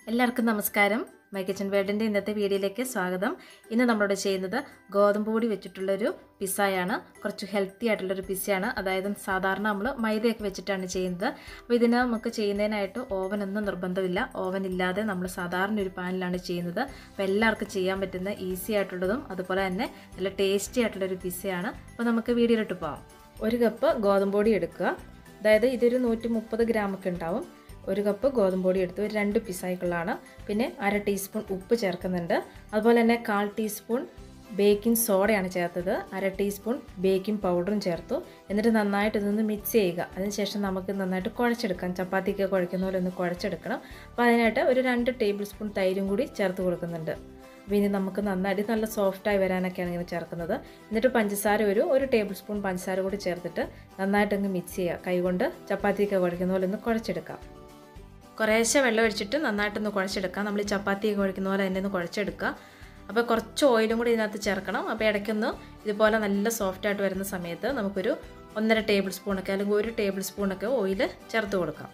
എല്ലാവർക്കും നമസ്കാരം my kitchen വേൾഡിൻ്റെ ഇന്നത്തെ വീഡിയോയിലേക്ക് സ്വാഗതം ഇന്ന് നമ്മളിവിടെ ചെയ്യുന്നത് ഗോതമ്പ് പൊടി വെച്ചിട്ടുള്ളൊരു പിസ്സയാണ് കുറച്ച് ഹെൽത്തി ആയിട്ടുള്ളൊരു പിസ്സയാണ് അതായത് സാധാരണ നമ്മൾ മൈദയൊക്കെ വെച്ചിട്ടാണ് ചെയ്യുന്നത് അപ്പോൾ ഇതിന് നമുക്ക് ചെയ്യുന്നതിനായിട്ട് ഓവനൊന്നും നിർബന്ധമില്ല ഓവൻ ഇല്ലാതെ നമ്മൾ സാധാരണ ഒരു പാനിലാണ് ചെയ്യുന്നത് അപ്പോൾ എല്ലാവർക്കും ചെയ്യാൻ പറ്റുന്ന ഈസി ആയിട്ടുള്ളതും അതുപോലെ തന്നെ നല്ല ടേസ്റ്റി ആയിട്ടുള്ളൊരു പിസ്സയാണ് അപ്പോൾ നമുക്ക് വീഡിയോയിലോട്ട് പോകാം ഒരു കപ്പ് ഗോതമ്പ് പൊടി എടുക്കുക അതായത് ഇതൊരു നൂറ്റി മുപ്പത് ഗ്രാമൊക്കെ ഉണ്ടാവും ഒരു കപ്പ് ഗോതമ്പ് പൊടി എടുത്തു ഒരു രണ്ട് പിസായിക്കുള്ളതാണ് പിന്നെ അര ടീസ്പൂൺ ഉപ്പ് ചേർക്കുന്നുണ്ട് അതുപോലെ തന്നെ കാൽ ടീസ്പൂൺ ബേക്കിംഗ് സോഡയാണ് ചേർത്തത് അര ടീസ്പൂൺ ബേക്കിംഗ് പൗഡറും ചേർത്തു എന്നിട്ട് നന്നായിട്ട് ഇതൊന്ന് മിക്സ് ചെയ്യുക അതിനുശേഷം നമുക്ക് നന്നായിട്ട് കുഴച്ചെടുക്കാം ചപ്പാത്തിക്ക് കുഴക്കുന്ന പോലെ ഒന്ന് കുഴച്ചെടുക്കണം അപ്പോൾ അതിനായിട്ട് ഒരു രണ്ട് ടേബിൾ സ്പൂൺ തൈരും കൂടി ചേർത്ത് കൊടുക്കുന്നുണ്ട് അപ്പോൾ ഇനി നമുക്ക് നന്നായിട്ട് നല്ല സോഫ്റ്റായി വരാനൊക്കെയാണ് ഇങ്ങനെ ചേർക്കുന്നത് എന്നിട്ട് പഞ്ചസാര ഒരു ഒരു ടേബിൾ സ്പൂൺ പഞ്ചസാര കൂടി ചേർത്തിട്ട് നന്നായിട്ട് അങ്ങ് മിക്സ് ചെയ്യുക കൈകൊണ്ട് ചപ്പാത്തിയൊക്കെ കുഴക്കുന്ന പോലെ ഒന്ന് കുഴച്ചെടുക്കാം കുറേശ്ശെ വെള്ളം ഒഴിച്ചിട്ട് നന്നായിട്ടൊന്ന് കുഴച്ചെടുക്കാം നമ്മൾ ഈ ചപ്പാത്തിയൊക്കെ കുഴക്കുന്ന പോലെ തന്നെ ഒന്ന് കുഴച്ചെടുക്കുക അപ്പോൾ കുറച്ച് ഓയിലും കൂടി ഇതിനകത്ത് ചേർക്കണം അപ്പോൾ ഇടയ്ക്കൊന്ന് ഇതുപോലെ നല്ല സോഫ്റ്റായിട്ട് വരുന്ന സമയത്ത് നമുക്കൊരു ഒന്നര ടേബിൾ സ്പൂണൊക്കെ അല്ലെങ്കിൽ ഒരു ടേബിൾ സ്പൂണൊക്കെ ഓയിൽ ചേർത്ത് കൊടുക്കാം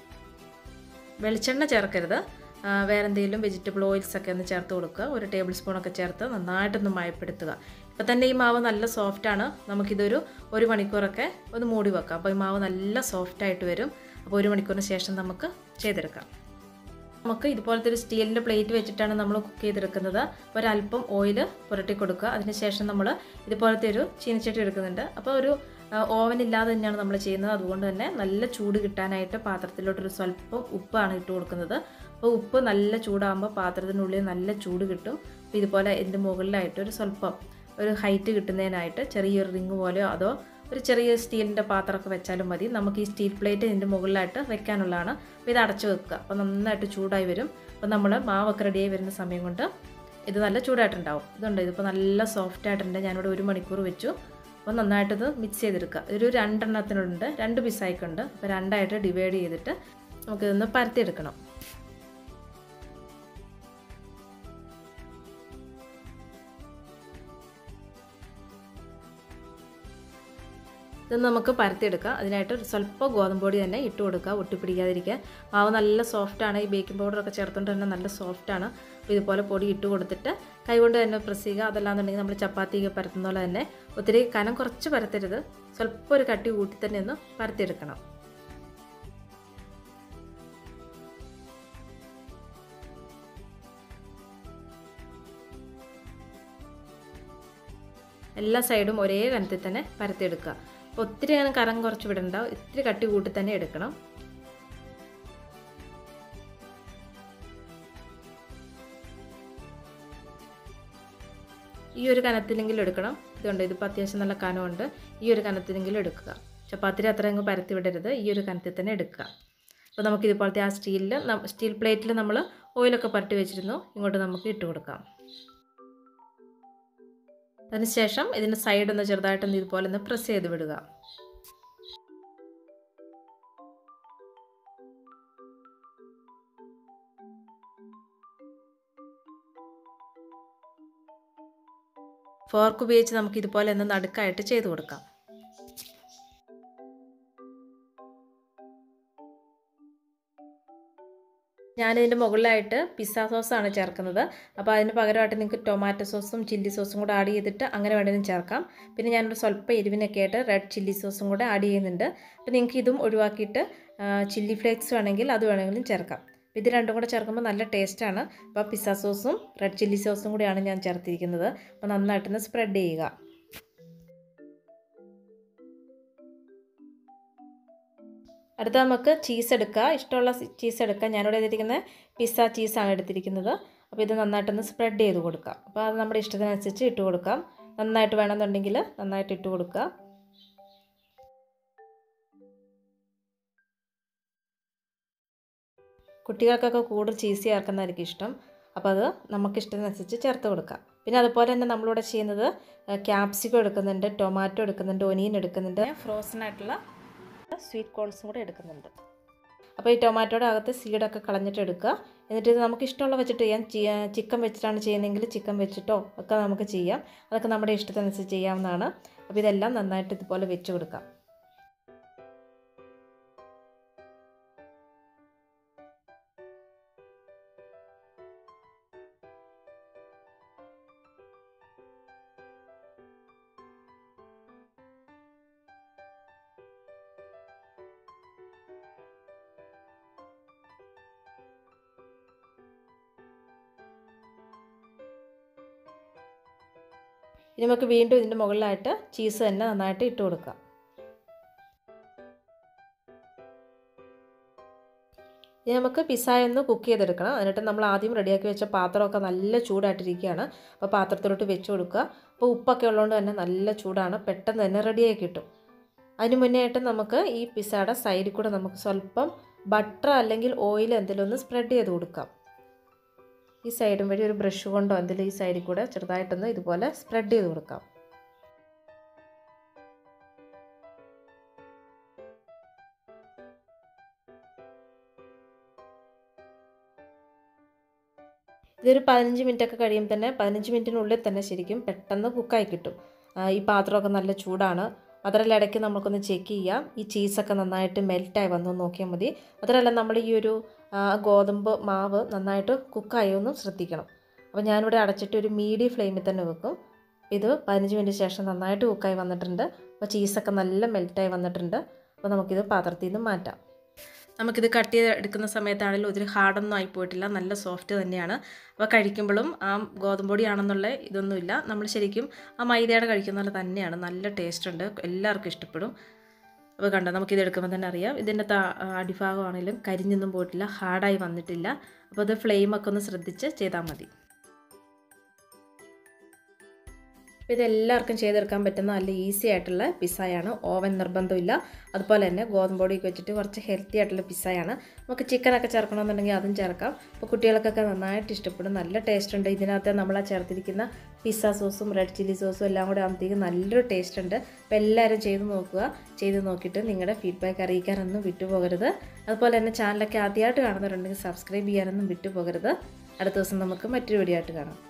വെളിച്ചെണ്ണ ചേർക്കരുത് വേറെ എന്തെങ്കിലും വെജിറ്റബിൾ ഓയിൽസ് ഒക്കെ ഒന്ന് ചേർത്ത് കൊടുക്കുക ഒരു ടേബിൾ സ്പൂണൊക്കെ ചേർത്ത് നന്നായിട്ടൊന്ന് മയപ്പെടുത്തുക ഇപ്പം തന്നെ ഈ മാവ് നല്ല സോഫ്റ്റാണ് നമുക്കിതൊരു ഒരു മണിക്കൂറൊക്കെ ഒന്ന് മൂടി വെക്കാം അപ്പോൾ ഈ മാവ് നല്ല സോഫ്റ്റായിട്ട് വരും അപ്പോൾ ഒരു മണിക്കൂറിന് ശേഷം നമുക്ക് ചെയ്തെടുക്കാം നമുക്ക് ഇതുപോലത്തെ ഒരു സ്റ്റീലിൻ്റെ പ്ലേറ്റ് വെച്ചിട്ടാണ് നമ്മൾ കുക്ക് ചെയ്തെടുക്കുന്നത് ഒരല്പം ഓയിൽ പുരട്ടി കൊടുക്കുക അതിനുശേഷം നമ്മൾ ഇതുപോലത്തെ ഒരു ചീനച്ചട്ടി എടുക്കുന്നുണ്ട് അപ്പോൾ ഒരു ഓവൻ ഇല്ലാതെ തന്നെയാണ് നമ്മൾ ചെയ്യുന്നത് അതുകൊണ്ട് തന്നെ നല്ല ചൂട് കിട്ടാനായിട്ട് പാത്രത്തിലോട്ടൊരു സ്വല്പം ഉപ്പാണ് ഇട്ട് കൊടുക്കുന്നത് അപ്പോൾ ഉപ്പ് നല്ല ചൂടാകുമ്പോൾ പാത്രത്തിനുള്ളിൽ നല്ല ചൂട് കിട്ടും അപ്പോൾ ഇതുപോലെ ഇതിൻ്റെ മുകളിലായിട്ട് ഒരു സ്വല്പം ഒരു ഹൈറ്റ് കിട്ടുന്നതിനായിട്ട് ചെറിയൊരു റിങ് പോലെയോ അതോ ഒരു ചെറിയ സ്റ്റീലിൻ്റെ പാത്രമൊക്കെ വെച്ചാലും മതി നമുക്ക് ഈ സ്റ്റീൽ പ്ലേറ്റ് ഇതിൻ്റെ മുകളിലായിട്ട് വെക്കാനുള്ളതാണ് അപ്പോൾ ഇത് അടച്ചു വെക്കുക അപ്പോൾ നന്നായിട്ട് ചൂടായി വരും അപ്പോൾ നമ്മൾ മാവൊക്കെ റെഡിയായി വരുന്ന സമയം കൊണ്ട് ഇത് നല്ല ചൂടായിട്ടുണ്ടാവും ഇതുണ്ട് ഇതിപ്പോൾ നല്ല സോഫ്റ്റ് ആയിട്ടുണ്ട് ഞാനിവിടെ ഒരു മണിക്കൂർ വെച്ചു അപ്പോൾ നന്നായിട്ടിത് മിക്സ് ചെയ്തെടുക്കുക ഇതൊരു രണ്ടെണ്ണത്തിനുണ്ട് രണ്ട് പീസായിക്കുണ്ട് അപ്പോൾ രണ്ടായിട്ട് ഡിവൈഡ് ചെയ്തിട്ട് നമുക്കിതൊന്ന് പരത്തിയെടുക്കണം ഇത് നമുക്ക് പരത്തിയെടുക്കാം അതിനായിട്ട് സ്വല്പം ഗോതമ്പ് പൊടി തന്നെ ഇട്ട് കൊടുക്കുക ഒട്ടിപ്പിടിക്കാതിരിക്കാൻ മാവ് നല്ല സോഫ്റ്റാണ് ഈ ബേക്കിംഗ് പൗഡറൊക്കെ ചേർത്തുകൊണ്ട് തന്നെ നല്ല സോഫ്റ്റാണ് അപ്പോൾ ഇതുപോലെ പൊടി ഇട്ട് കൊടുത്തിട്ട് കൈകൊണ്ട് തന്നെ പ്രസ് ചെയ്യുക അതല്ലാന്നുണ്ടെങ്കിൽ നമ്മൾ ചപ്പാത്തിയൊക്കെ പരത്തുന്ന പോലെ തന്നെ ഒത്തിരി കനം കുറച്ച് പരത്തരുത് സ്വല്പം ഒരു കട്ടി കൂട്ടി തന്നെ ഒന്ന് പരത്തിയെടുക്കണം എല്ലാ സൈഡും ഒരേ കനത്തിൽ തന്നെ പരത്തിയെടുക്കുക അപ്പോൾ ഒത്തിരി അങ്ങനെ കരം കുറച്ച് വിടണ്ട ഇത്തിരി കട്ടി കൂട്ടി തന്നെ എടുക്കണം ഈ ഒരു കനത്തിലെങ്കിലും എടുക്കണം ഇതുണ്ട് ഇതിപ്പോൾ അത്യാവശ്യം നല്ല കനമുണ്ട് ഈ ഒരു കനത്തിലെങ്കിലും എടുക്കുക ചപ്പാത്തിരി അത്ര അങ്ങ് പരത്തി വിടരുത് ഈ ഒരു കനത്തിൽ തന്നെ എടുക്കുക അപ്പോൾ നമുക്ക് ഇതുപോലത്തെ ആ സ്റ്റീലിൽ സ്റ്റീൽ പ്ലേറ്റിൽ നമ്മൾ ഓയിലൊക്കെ പരട്ടി വെച്ചിരുന്നു ഇങ്ങോട്ട് നമുക്ക് ഇട്ട് കൊടുക്കാം അതിനുശേഷം ഇതിൻ്റെ സൈഡ് ഒന്ന് ചെറുതായിട്ടൊന്ന് ഇതുപോലെ ഒന്ന് പ്രസ് ചെയ്ത് വിടുക ഫോർക്ക് ഉപയോഗിച്ച് നമുക്ക് ഇതുപോലെ ഒന്ന് നടുക്കായിട്ട് ചെയ്ത് കൊടുക്കാം ഞാനിതിൻ്റെ മുകളിലായിട്ട് പിസ്സ സോസാണ് ചേർക്കുന്നത് അപ്പോൾ അതിന് പകരമായിട്ട് നിങ്ങൾക്ക് ടൊമാറ്റോ സോസും ചില്ലി സോസും കൂടെ ആഡ് ചെയ്തിട്ട് അങ്ങനെ വേണമെങ്കിലും ചേർക്കാം പിന്നെ ഞാനൊരു സ്വല്പം എരിവിനൊക്കെ ആയിട്ട് റെഡ് ചില്ലി സോസും കൂടെ ആഡ് ചെയ്യുന്നുണ്ട് അപ്പോൾ നിങ്ങൾക്ക് ഇതും ഒഴിവാക്കിയിട്ട് ചില്ലി ഫ്ലേക്സ് വേണമെങ്കിൽ അത് വേണമെങ്കിലും ചേർക്കാം ഇത് രണ്ടും കൂടെ ചേർക്കുമ്പോൾ നല്ല ടേസ്റ്റാണ് അപ്പോൾ പിസ്സ സോസും റെഡ് ചില്ലി സോസും കൂടിയാണ് ഞാൻ ചേർത്തിരിക്കുന്നത് അപ്പോൾ നന്നായിട്ടൊന്ന് സ്പ്രെഡ് ചെയ്യുക അടുത്ത നമുക്ക് ചീസ് എടുക്കുക ഇഷ്ടമുള്ള ചീസ് എടുക്കുക ഞാനിവിടെ എടുത്തിരിക്കുന്നത് പിസ്സ ചീസാണ് എടുത്തിരിക്കുന്നത് അപ്പോൾ ഇത് നന്നായിട്ടൊന്ന് സ്പ്രെഡ് ചെയ്ത് കൊടുക്കാം അപ്പോൾ അത് നമ്മുടെ ഇഷ്ടത്തിനനുസരിച്ച് ഇട്ട് കൊടുക്കാം നന്നായിട്ട് വേണമെന്നുണ്ടെങ്കിൽ നന്നായിട്ട് ഇട്ട് കൊടുക്കുക കുട്ടികൾക്കൊക്കെ കൂടുതൽ ചീസ് ചേർക്കുന്നതായിരിക്കും ഇഷ്ടം അപ്പോൾ അത് നമുക്ക് ഇഷ്ടത്തിനനുസരിച്ച് ചേർത്ത് കൊടുക്കാം പിന്നെ അതുപോലെ തന്നെ നമ്മളിവിടെ ചെയ്യുന്നത് ക്യാപ്സിക്കം എടുക്കുന്നുണ്ട് ടൊമാറ്റോ എടുക്കുന്നുണ്ട് ഒനിയൻ എടുക്കുന്നുണ്ട് ഫ്രോസൺ ആയിട്ടുള്ള സ്വീറ്റ് കോൺസും കൂടെ എടുക്കുന്നുണ്ട് അപ്പോൾ ഈ ടൊമാറ്റോയുടെ അകത്ത് സീഡൊക്കെ കളഞ്ഞിട്ട് എടുക്കുക എന്നിട്ട് ഇത് നമുക്ക് ഇഷ്ടമുള്ള വെച്ചിട്ട് ചെയ്യാം ചിക്കൻ വെച്ചിട്ടാണ് ചെയ്യുന്നതെങ്കിൽ ചിക്കൻ വെച്ചിട്ടോ ഒക്കെ നമുക്ക് ചെയ്യാം അതൊക്കെ നമ്മുടെ ഇഷ്ടത്തിനനുസരിച്ച് ചെയ്യാവുന്നതാണ് അപ്പോൾ ഇതെല്ലാം നന്നായിട്ട് ഇതുപോലെ വെച്ച് കൊടുക്കാം ഇനി നമുക്ക് വീണ്ടും ഇതിൻ്റെ മുകളിലായിട്ട് ചീസ് തന്നെ നന്നായിട്ട് ഇട്ട് കൊടുക്കാം ഇനി നമുക്ക് പിസ്സായ ഒന്ന് കുക്ക് ചെയ്തെടുക്കണം എന്നിട്ട് നമ്മൾ ആദ്യം റെഡിയാക്കി വെച്ച പാത്രമൊക്കെ നല്ല ചൂടായിട്ടിരിക്കുകയാണ് അപ്പോൾ പാത്രത്തിലോട്ട് വെച്ച് കൊടുക്കുക അപ്പോൾ ഉപ്പൊക്കെ ഉള്ളതുകൊണ്ട് തന്നെ നല്ല ചൂടാണ് പെട്ടെന്ന് തന്നെ റെഡിയായി കിട്ടും അതിന് മുന്നേ ആയിട്ട് നമുക്ക് ഈ പിസ്സയുടെ സൈഡിൽ കൂടെ നമുക്ക് സ്വല്പം ബട്ടർ അല്ലെങ്കിൽ ഓയിൽ എന്തെങ്കിലും ഒന്ന് സ്പ്രെഡ് ചെയ്ത് കൊടുക്കാം ഈ സൈഡും വഴി ഒരു ബ്രഷ് കൊണ്ടോ എന്തെങ്കിലും ഈ സൈഡിൽ കൂടെ ചെറുതായിട്ടൊന്ന് ഇതുപോലെ സ്പ്രെഡ് ചെയ്ത് കൊടുക്കാം ഇതൊരു പതിനഞ്ച് മിനിറ്റ് ഒക്കെ കഴിയുമ്പോൾ തന്നെ പതിനഞ്ച് മിനിറ്റിനുള്ളിൽ തന്നെ ശരിക്കും പെട്ടെന്ന് കുക്കായി കിട്ടും ഈ പാത്രമൊക്കെ നല്ല ചൂടാണ് മാത്രമല്ല ഇടയ്ക്ക് നമുക്കൊന്ന് ചെക്ക് ചെയ്യാം ഈ ചീസൊക്കെ നന്നായിട്ട് മെൽറ്റായി വന്നു നോക്കിയാൽ മതി മാത്രമല്ല നമ്മൾ ഈ ഒരു ഗോതമ്പ് മാവ് നന്നായിട്ട് കുക്കായി ഒന്നും ശ്രദ്ധിക്കണം അപ്പോൾ ഞാനിവിടെ അടച്ചിട്ട് ഒരു മീഡിയം ഫ്ലെയിമിൽ തന്നെ വെക്കും ഇത് പതിനഞ്ച് മിനിറ്റ് ശേഷം നന്നായിട്ട് കുക്കായി വന്നിട്ടുണ്ട് അപ്പോൾ ചീസൊക്കെ നല്ല മെൽറ്റായി വന്നിട്ടുണ്ട് അപ്പോൾ നമുക്കിത് പാത്രത്തിൽ നിന്ന് മാറ്റാം നമുക്കിത് കട്ട് ചെയ്ത് എടുക്കുന്ന സമയത്താണെങ്കിലും ഒത്തിരി ഹാർഡൊന്നും ആയി പോയിട്ടില്ല നല്ല സോഫ്റ്റ് തന്നെയാണ് അപ്പോൾ കഴിക്കുമ്പോഴും ആ ഗോതമ്പൊടി ആണെന്നുള്ള ഇതൊന്നുമില്ല നമ്മൾ ശരിക്കും ആ മൈദയുടെ കഴിക്കുന്ന പോലെ തന്നെയാണ് നല്ല ടേസ്റ്റ് ഉണ്ട് എല്ലാവർക്കും ഇഷ്ടപ്പെടും അപ്പോൾ കണ്ടോ നമുക്കിത് എടുക്കുമ്പോൾ തന്നെ അറിയാം ഇതിൻ്റെ അടിഭാഗമാണെങ്കിലും കരിഞ്ഞൊന്നും പോയിട്ടില്ല ഹാർഡായി വന്നിട്ടില്ല അപ്പോൾ അത് ഫ്ലെയിമൊക്കെ ഒന്ന് ശ്രദ്ധിച്ച് ചെയ്താൽ മതി അപ്പോൾ ഇതെല്ലാവർക്കും ചെയ്തെടുക്കാൻ പറ്റുന്ന നല്ല ഈസി ആയിട്ടുള്ള പിസ്സയാണ് ഓവൻ നിർബന്ധമില്ല അതുപോലെ തന്നെ ഗോതമ്പൊടിയൊക്കെ വെച്ചിട്ട് കുറച്ച് ഹെൽത്തി ആയിട്ടുള്ള പിസ്സയാണ് നമുക്ക് ചിക്കനൊക്കെ ചേർക്കണമെന്നുണ്ടെങ്കിൽ അതും ചേർക്കാം അപ്പോൾ കുട്ടികൾക്കൊക്കെ നന്നായിട്ട് ഇഷ്ടപ്പെടും നല്ല ടേസ്റ്റ് ഉണ്ട് ഇതിനകത്ത് നമ്മൾ ആ ചേർത്തിരിക്കുന്ന പിസ്സ സോസും റെഡ് ചില്ലി സോസും എല്ലാം കൂടെ ആകുമ്പോഴത്തേക്കും നല്ലൊരു ടേസ്റ്റ് ഉണ്ട് അപ്പോൾ എല്ലാവരും ചെയ്ത് നോക്കുക ചെയ്ത് നോക്കിയിട്ട് നിങ്ങളുടെ ഫീഡ്ബാക്ക് അറിയിക്കാനൊന്നും വിട്ടുപോകരുത് അതുപോലെ തന്നെ ചാനലൊക്കെ ആദ്യമായിട്ട് കാണുന്നവരുണ്ടെങ്കിൽ സബ്സ്ക്രൈബ് ചെയ്യാനൊന്നും വിട്ടുപോകരുത് അടുത്ത ദിവസം നമുക്ക് മറ്റൊരു വീഡിയോ ആയിട്ട് കാണാം